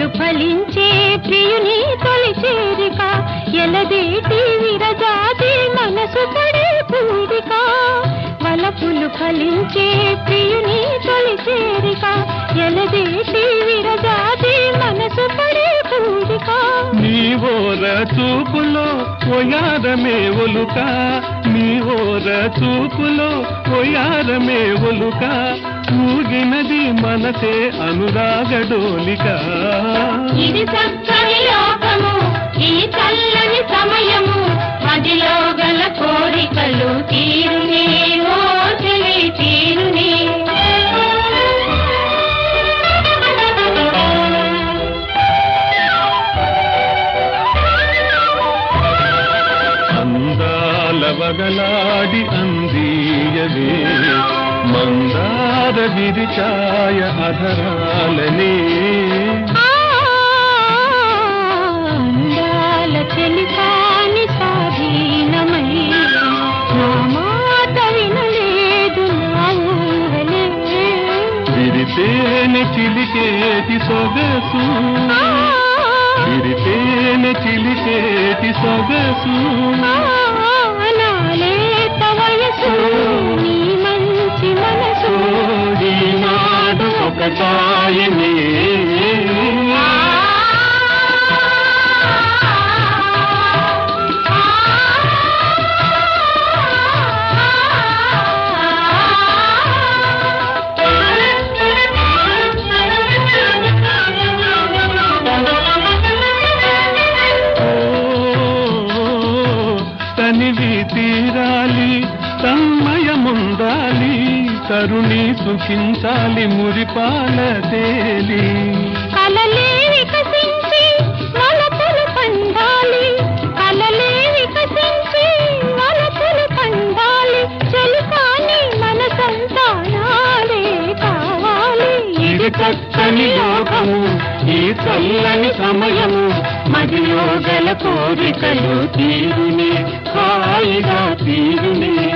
ఫలించే ప్రియుని తొలి చేరిక ఎలదేటి విరజాతి మనసు పడే పూరిక వలపులు ఫలించే ప్రియుని తొలి చేరిక ఎలదేటి విరజాతి మనసు పడే పూరిక నీ ఓర చూపులో ఒయారమే ఒలుక నీ ఓర చూపులో ఒయారమే ఒలుక ఊగినది మనసే అనురాగడోలిక ఇది చక్కని లోకము ఈ చల్లని సమయము మదిలో గల కోరికలు తీరునే ఓ చెలి తీరునే అందాల వగలాడి అందీయవే మందార విరిచాయ అధరాలనే ఆ, అందాల చెలికాని స్వాధీనమై నా మాట వినలేదు నా ఊహలే విరితేనె చిలికేటి సొగసు ఆ, విరితేనె చిలికేటి సొగసు నాలేత వయసు నీ మంచి మనసు ఈనాడు ఒకటాయనే ఓ, తనివి తీరాలి తన్మయముందాలి తరుణి సుఖించాలి మురిపాల తేలి కలలే వికసించి వలపులు పండాలి కలలే వికసించి వలపులు పండాలి చెలికాని మన సంతానాలే కావాలి ఇది చక్కని లోకము ఈ చల్లని సమయము మదిలో గల కోరికలు తీరునే హాయిగా తీరునే